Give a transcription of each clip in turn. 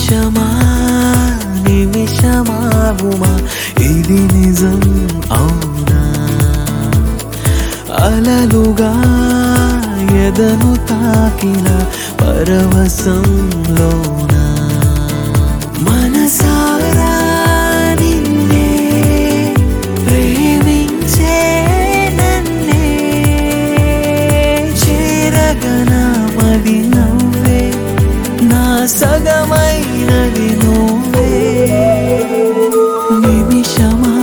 నిమిషమా నిమిషమాగుమా ఇది నిజం అవునా అలలుగా ఎదను తాకిన పరవశంలోనా మనసారా నిన్నే ప్రేమించే నన్నే చేరగన మది నవ్వే నా సగమైనది నువ్వే నిమిషమా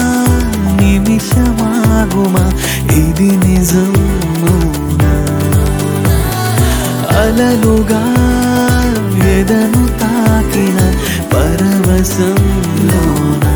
నిమిషమాగుమా ఇది నిజం అవునా? అలలుగా ఎదను తాకిన పరవశంలోనా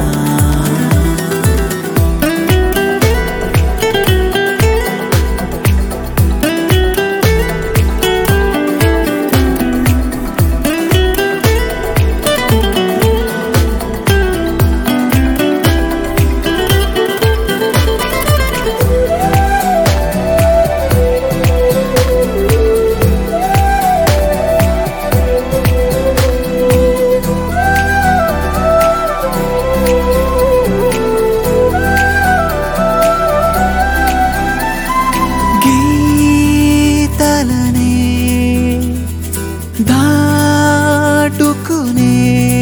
గీతలనే దాటుకునే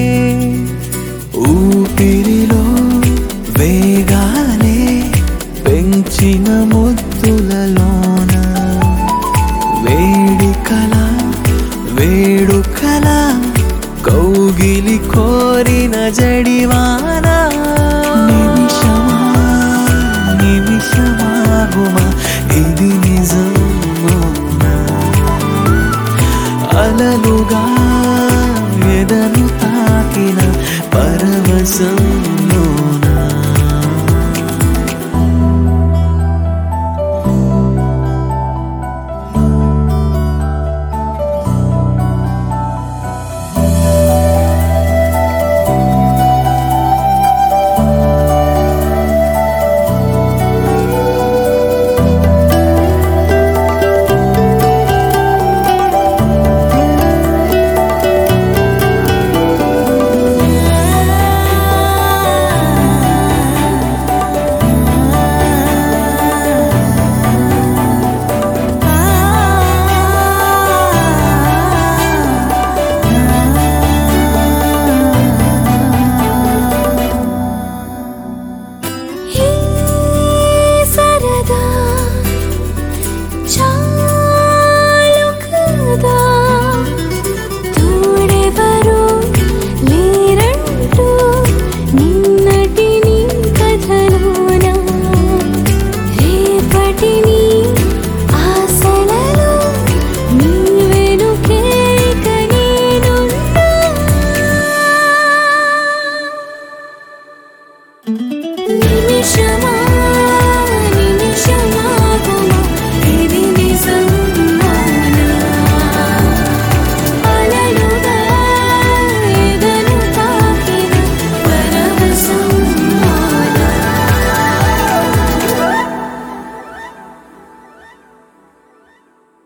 ఊపిరిలో వేగాలే పెంచిన ముద్దులలోన వేడికల వేడుకల కౌగిలి కోరిన జడివానా నిమిషమా నిమిషమాగుమా ఇది నిజం అవునా? అలలుగా